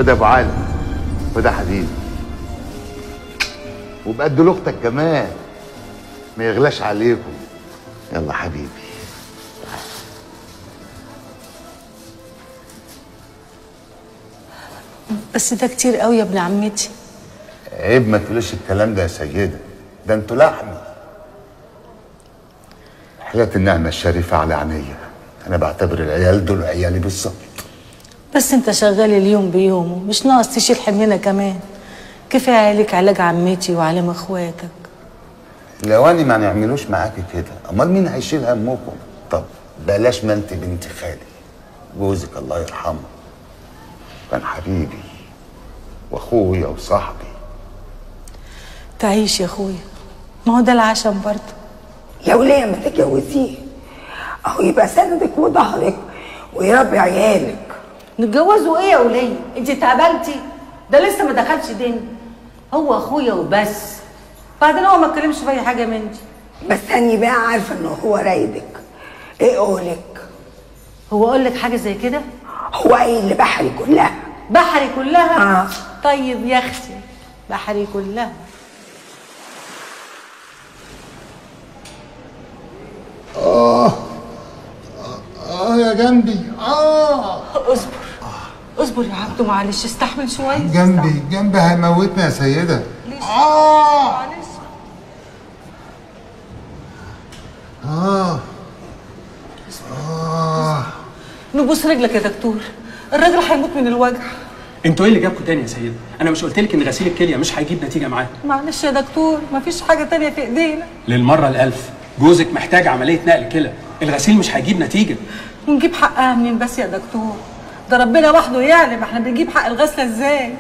خد يا ابو علي خد يا حبيبي وبقد لاختك كمان ما يغلاش عليكم يلا حبيبي بس ده كتير قوي يا ابن عمتي عيب ما تقوليش الكلام ده يا سيدة ده انتوا لحمي حياة النعمة الشريفة على عينيا أنا بعتبر العيال دول عيالي بالظبط بس انت شغال اليوم بيومه مش ناقص تشيل حملنا كمان كفايه عليك علاج عمتي وعلام اخواتك الأواني ما نعملوش معاكي كده أمال مين هيشيل همكم طب بلاش ما انت بنت خالي جوزك الله يرحمه كان حبيبي واخويا وصاحبي تعيش يا اخويا ما هو ده العشم برضه لو ليه ما تتجوزيه اهو يبقى سندك وظهرك ويربي عيالك نتجوزوا ايه يا وليه انت اتقبلتي ده لسه ما دخلش دنيا هو اخويا وبس بعدين هو ما اتكلمش في اي حاجه من دي بس اني بقى عارفه ان هو رايدك ايه قولك هو اقول لك حاجه زي كده هو ايه اللي بحري كلها بحري كلها آه. طيب يا اختي بحري كلها آه آه يا جنبي آه اصبر اصبر يا عبدو معلش استحمل شويه جنبي جنبي هيموتني يا سيدة آه معلش آه آه نبوس رجلك يا دكتور الراجل هيموت من الوجع انتوا ايه اللي جابكوا تاني يا سيدة؟ انا مش قلت لك ان غسيل الكليه مش هيجيب نتيجه معاه معلش يا دكتور مفيش حاجه تانية في ايدينا للمره الالف جوزك محتاج عمليه نقل كلى الغسيل مش هيجيب نتيجه ونجيب حقها منين بس يا دكتور ده ربنا وحده يعلم احنا بنجيب حق الغسله ازاي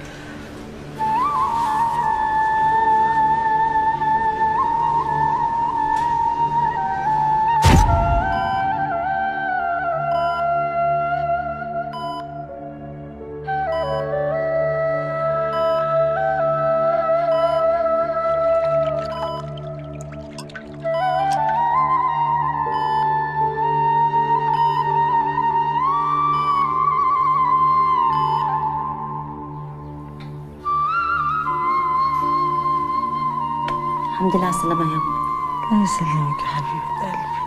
الحمد لله على السلامة يا ابني الله يسلمك يا حبيبه قلبي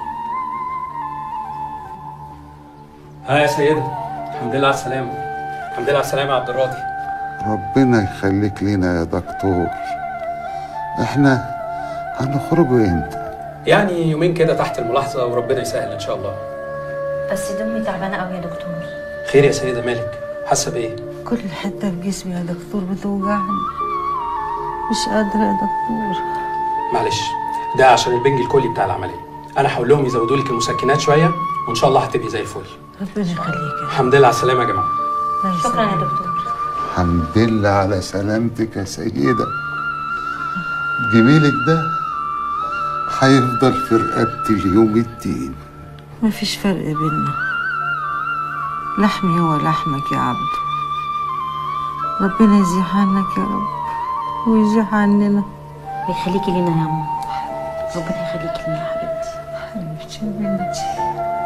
ها يا سيدة الحمد لله على السلامه الحمد لله على السلامه يا عبد الراضي ربنا يخليك لينا يا دكتور احنا هنخرجوا امتى يعني يومين كده تحت الملاحظه وربنا يسهل ان شاء الله بس دمي تعبانة قوي يا دكتور خير يا سيدة مالك حاسه بايه كل حته في جسمي يا دكتور بتوجعني مش قادره يا دكتور معلش ده عشان البنج الكلي بتاع العمليه انا هقول لهم يزودوا لك المسكنات شويه وان شاء الله هتبقي زي الفل ربنا يخليك يا الحمد لله على السلامه يا جماعه الله شكرا يا يسلمك. دكتور الحمد لله على سلامتك يا سيدة جميلك ده هيفضل في رقبتي اليوم الدين مفيش فرق بينا لحمي هو لحمك يا عبدو ربنا يزيح عنك يا رب ويزيح عننا ويخليكي لينا يا أمه ربنا يخليكي لينا يا حبيبتي حبيبتي يا بنتي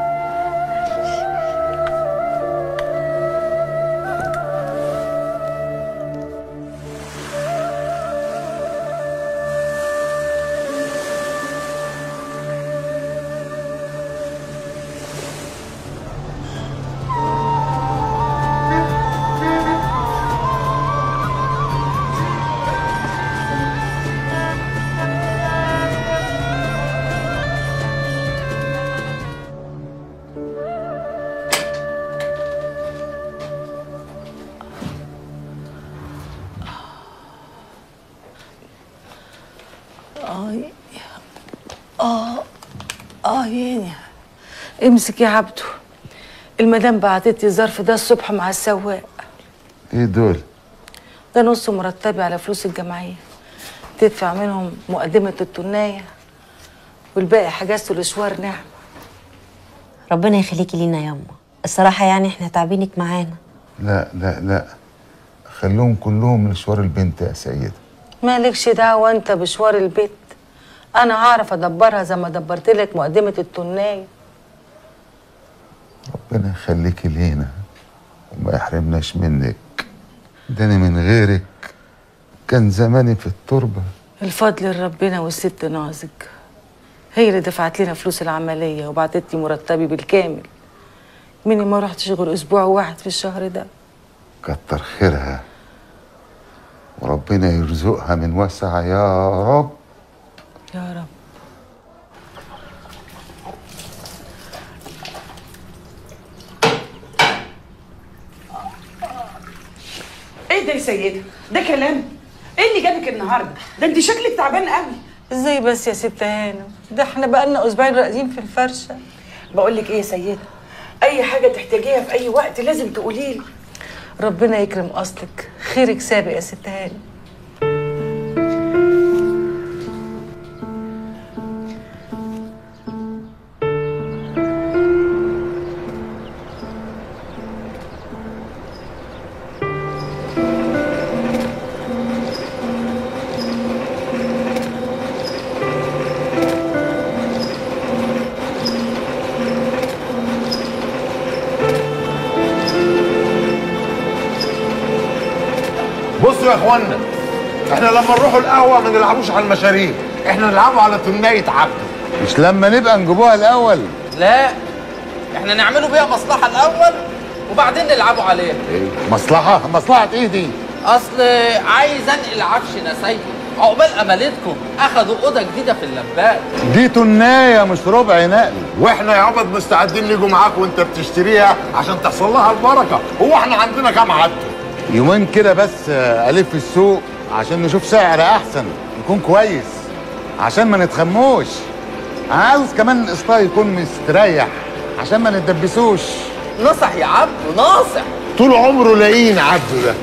اه اه اه ياني امسك يا عبدو المدام بعتت لي الظرف ده الصبح مع السواق ايه دول ده نص مرتبي على فلوس الجمعيه تدفع منهم مقدمه التنايه والباقي حجزته لشوار نعمه ربنا يخليكي لينا يا أمه الصراحة يعني احنا تعبينك معانا لا لا لا خلوهم كلهم لشوار البنت يا سيدة مالكش دعوه انت بشوار البيت انا هعرف ادبرها زي ما دبرت لك مقدمه التنايه ربنا يخليكي لينا وما يحرمناش منك ده انا من غيرك كان زماني في التربه الفضل لربنا والست نازك هي اللي دفعت لنا فلوس العملية وبعتت لي مرتبي بالكامل مني ما رحتش غير أسبوع واحد في الشهر ده كتر خيرها وربنا يرزقها من وسع يا رب يا رب ايه ده يا سيدة؟ ده كلام؟ ايه اللي جابك النهارده؟ ده انت شكلك تعبان قوي ازاي بس يا ست هانم ده احنا بقالنا اسبوعين راقدين في الفرشه بقول لك ايه يا سيدة؟ اي حاجة تحتاجيها في اي وقت لازم تقولي لي ربنا يكرم اصلك خيرك سابق يا ست هانم بصوا يا اخوانا احنا لما نروحوا القهوه ما نلعبوش على المشاريب احنا نلعبوا على تنية عبده مش لما نبقى نجيبوها الاول لا احنا نعملوا بيها مصلحة الأول وبعدين نلعبوا عليها ايه مصلحه مصلحه ايه دي أصل عايز أنقل عفش نسايبي عقبال أمالتكم أخدوا أوضة جديدة في اللبات دي تنايه مش ربع نقل واحنا يا عبد مستعدين نيجوا معاك وانت بتشتريها عشان تحصل لها البركه هو احنا عندنا كام عبده يومين كده بس آه، الف السوق عشان نشوف سعر احسن يكون كويس عشان ما نتخموش عاوز كمان القسطاء يكون مستريح عشان ما نتدبسوش نصح يا عبدو ناصح طول عمره لاقيين عبده ده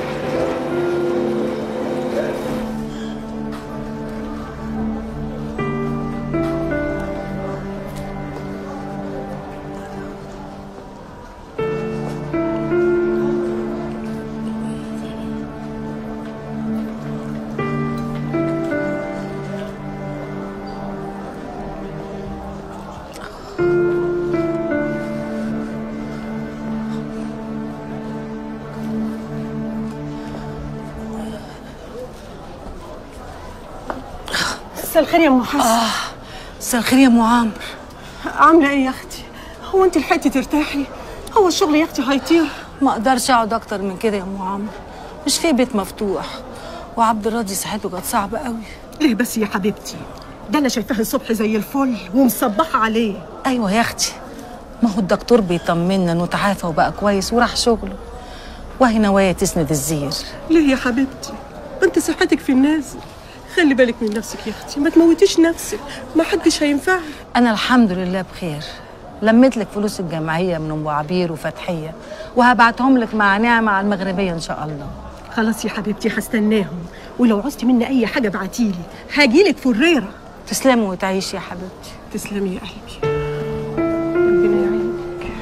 مساء الخير يا ام حسن مساء الخير يا ام عمرو عامله ايه يا اختي هو انت لحقتي ترتاحي هو الشغل يا اختي هيطير ما اقدرش اقعد اكتر من كده يا ام عمرو مش في بيت مفتوح وعبد الراضي صحته كانت صعبه قوي ليه بس يا حبيبتي ده انا شايفاه الصبح زي الفل ومصبحه عليه ايوه يا اختي ما هو الدكتور بيطمنا انه تعافى وبقى كويس وراح شغله وهي نوايا تسند الزير ليه يا حبيبتي انت صحتك في النازل خلي بالك من نفسك يا اختي ما تموتيش نفسك ما حدش هينفعك انا الحمد لله بخير لميت لك فلوس الجمعيه من ام عبير وفتحيه وهبعتهم لك مع نعمه على المغربيه ان شاء الله خلاص يا حبيبتي هستناهم ولو عوزتي مني اي حاجه ابعتيلي هاجيلك فريره تسلمي وتعيشي يا حبيبتي تسلمي يا قلبي ربنا يعينك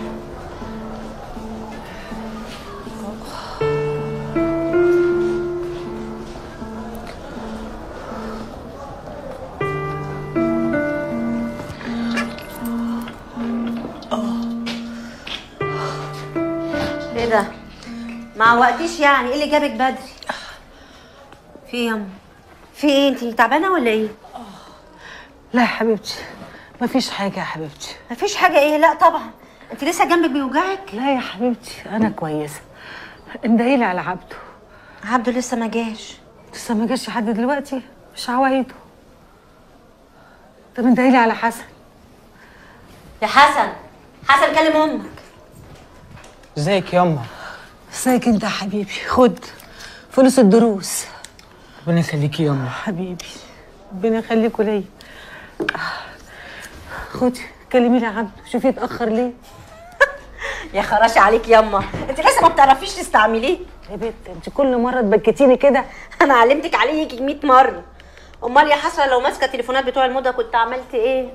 ايه ده؟ ما وقتيش يعني ايه اللي جابك بدري؟ في ايه ياما؟ في ايه انت تعبانه ولا ايه؟ لا يا حبيبتي مفيش حاجه يا حبيبتي مفيش حاجه ايه؟ لا طبعا انت لسه جنبك بيوجعك؟ لا يا حبيبتي انا كويسه اندهيلي على عبده عبده لسه ما جاش لسه ما جاش لحد دلوقتي مش عوايده طب اندهيلي على حسن يا حسن حسن كلم امك ازيك ياما ازيك انت يا حبيبي خد فلوس الدروس ربنا يخليكي ياما حبيبي ربنا يخليكوا ليا خدي كلمي لي عبده شوفي اتاخر ليه يا خراشي عليك ياما انت لسه ما بتعرفيش تستعمليه يا بنت انت كل مره تبكتيني كده انا علمتك عليه يجي 100 مره امال يا حسره لو ماسكه التليفونات بتوع الموضه كنت عملت ايه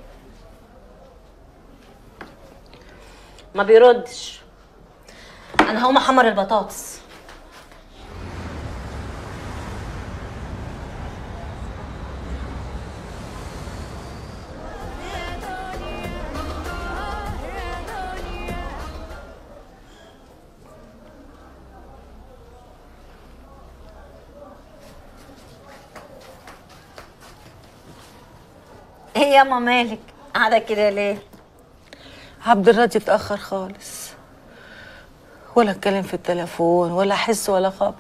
ما بيردش انا هقوم احمر البطاطس ايه ياما مالك قاعده كده ليه عبد الراضي اتأخر خالص ولا اتكلم في التليفون ولا حس ولا خبر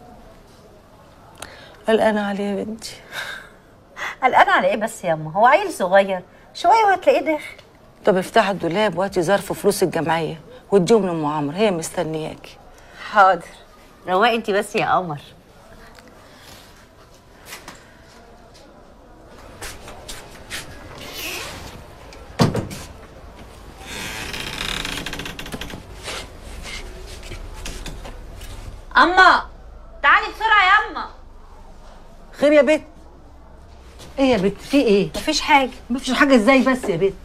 قلقانة عليه يا بنتي قلقانه على ايه بس ياما هو عيل صغير شويه وهتلاقيه داخل طب افتحي الدولاب وهاتي ظرف فلوس الجمعية واديهم لأم عمرو هي مستنياكي حاضر رواقي انت بس يا قمر اما تعالي بسرعه يا اما خير يا بت ايه يا بت في ايه مفيش حاجه مفيش حاجه ازاي بس يا بت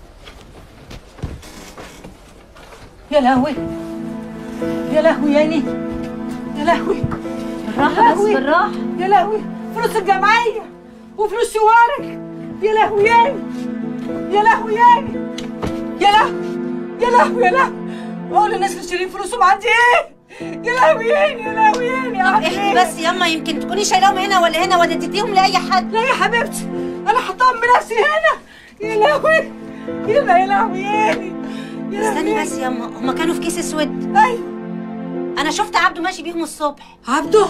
يا لهوي يا لهوي ياني يا لهوي بالراحه بس بالراحه يا لهوي فلوس الجمعيه وفلوس شوارك يا لهوي ياني يا لهوي ياني يا لهوي يا لهوي يا لهوي اقول للناس اللي شايلين فلوسهم عندي ايه يا لهوي ياني يا لهوي ياني طب أعمل اهدي إيه؟ بس ياما يمكن تكوني شايلاهم هنا ولا هنا ولا اديتيهم لاي حد لا يا حبيبتي انا حطاهم بنفسي هنا يا لهوي يا لا يا لهوي ياني يا لهوي استني بس ياما هما كانوا في كيس اسود ايوه انا شفت عبده ماشي بيهم الصبح عبده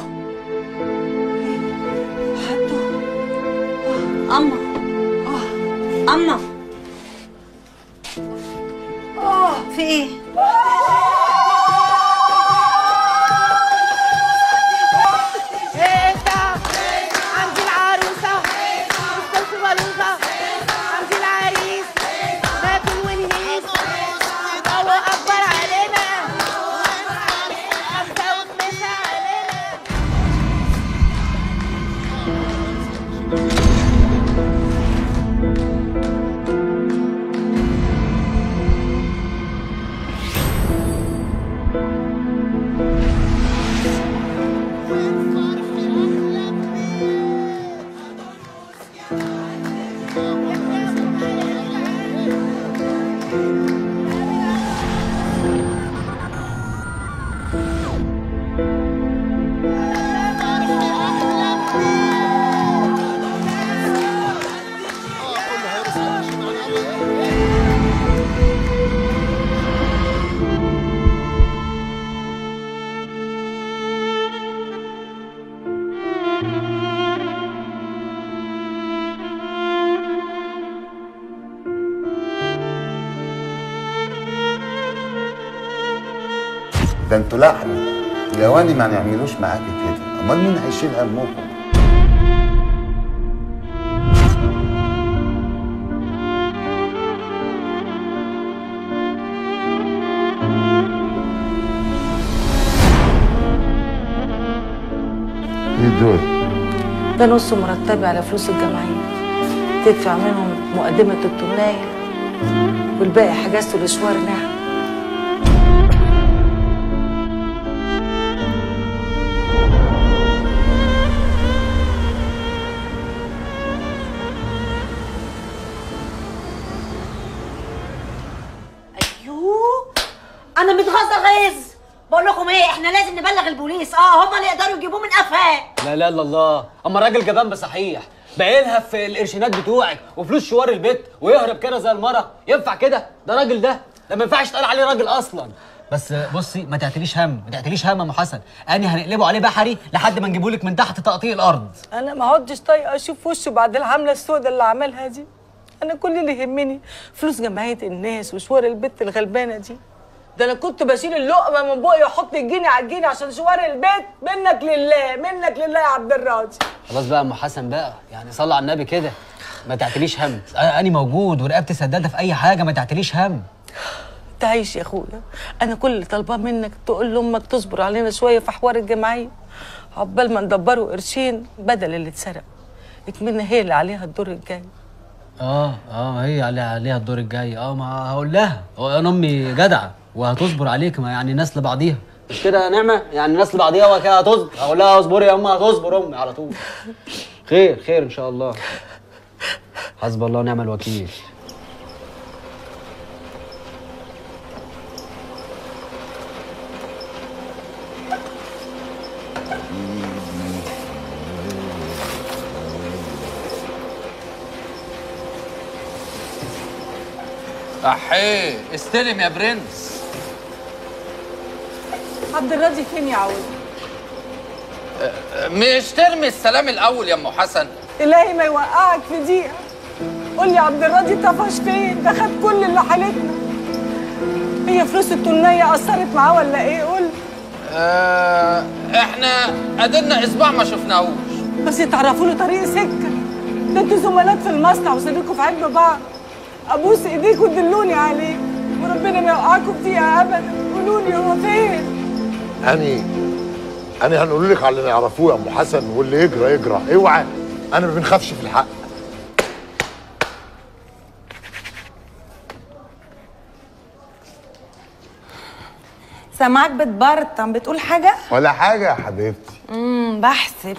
عبده اما اما في ايه عندي العروسة مستوفي بلوزة عندي العريس ناكل ونهيس هو أكبر علينا خمسة وخمسة علينا ده انتوا لحم لواني ما نعملوش معاكي كده امال مين هيشيل همكم ايه دول ده نص مرتبي على فلوس الجمعية تدفع منهم مقدمة التمناية والباقي حجزته لشوار نعم ايوه انا متغاظه غيظ بقول لكم ايه احنا لازم نبلغ البوليس اه هما اللي يقدروا يجيبوه من قفاه لا لا لا الله اما الراجل جبان بصحيح باينها في القرشينات بتوعك وفلوس شوار البيت ويهرب كده زي المره ينفع كده ده راجل ده ده ما ينفعش تقال عليه راجل اصلا بس بصي ما تعتليش هم ما تعتليش هم يا ام حسن اني هنقلبه عليه بحري لحد ما نجيبه لك من تحت تقطيع الارض انا ما عدتش طايقه اشوف وشه بعد الحمله السوداء اللي عملها دي انا كل اللي يهمني فلوس جمعيه الناس وشوار البت الغلبانه دي ده انا كنت بشيل اللقمه من بقي واحط الجنيه على الجنيه عشان شوار البيت منك لله منك لله يا عبد الراضي خلاص بقى يا ام حسن بقى يعني صلي على النبي كده ما تعتليش هم انا موجود ورقبتي سداده في اي حاجه ما تعتليش هم تعيش يا اخويا انا كل اللي طالباه منك تقول لامك تصبر علينا شويه في حوار الجمعيه عقبال ما ندبروا قرشين بدل اللي اتسرق اكملنا هي اللي عليها الدور الجاي اه اه هي عليها عليها الدور الجاي اه ما هقول لها هو انا امي جدعه وهتصبر عليك ما يعني ناس لبعضيها مش كده يا نعمه يعني ناس لبعضيها وكده هتصبر اقول لها اصبري يا امي هتصبر امي على طول خير خير ان شاء الله حسب الله ونعم الوكيل احيه استلم يا برنس عبد الراضي فين يا عوض مش ترمي السلام الاول يا ام حسن الهي ما يوقعك في دقيقه قول لي عبد الراضي طفش فين ده خد كل اللي حالتنا هي فلوس التنية أثرت معاه ولا إيه قول آه احنا قدرنا اسبوع ما شفناهوش بس تعرفوا له طريق سكة ده انتوا زملات في المصنع وسابقكم في عيب بعض أبوس إيديكم ودلوني عليه وربنا ما يوقعكم في دقيقة أبدا قولوا لي هو فين اني اني هنقول لك على اللي نعرفوه يا ام حسن واللي يجرى يجرى اوعى انا ما بنخافش في الحق سامعك بتبرطم بتقول حاجة؟ ولا حاجه يا حبيبتي امم بحسب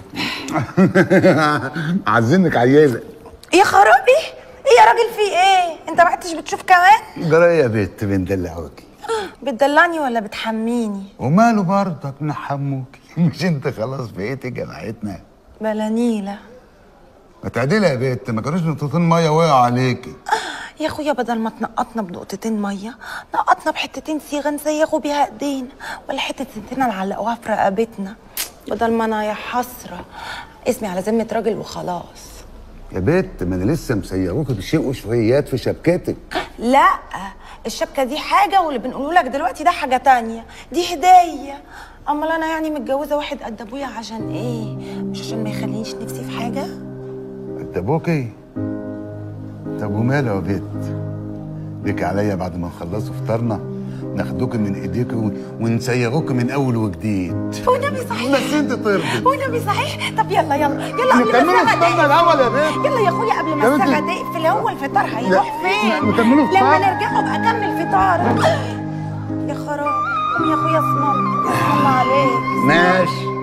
عايزينك عياله يا خرابي ايه يا راجل في ايه؟ انت ما عدتش بتشوف كمان؟ جرى يا بنت بندلعوكي بتدلعني ولا بتحميني؟ وماله برضك نحموكي مش انت خلاص بقيتي جماعتنا بلا نيلة ما تعدلي يا بنت ما كانوش نقطتين ميه وقعوا عليكي يا اخويا بدل ما تنقطنا بنقطتين ميه نقطنا بحتتين صيغه نسيغوا بيها ايدينا ولا حته سنتنا نعلقوها في رقبتنا بدل ما انا يا حسره اسمي على ذمه راجل وخلاص يا بنت ما انا لسه مسيروكي بشيء وشويات في شبكتك لا الشبكه دي حاجه واللي بنقوله لك دلوقتي ده حاجه تانية دي هديه امال انا يعني متجوزه واحد قد ابويا عشان ايه مش عشان ما يخلينيش نفسي في حاجه انت ابوكي طب وماله يا بنت ليك عليا بعد ما نخلصوا فطارنا ناخدوك من ايديك ونسيغوك من اول وجديد والنبي صحيح بس انت ترضي والنبي صحيح طب يلا يلا يلا قبل نكملوا ما الساعة فطارنا تقفل. الأول يا بنت. يلا يا اخويا قبل يا ما بنت. الساعه تقفل هو الفطار هيروح لا، فين نكملوا لما فطار. نرجع ابقى اكمل فطار يا خراب قوم يا اخويا اسمع اسمع عليك ماشي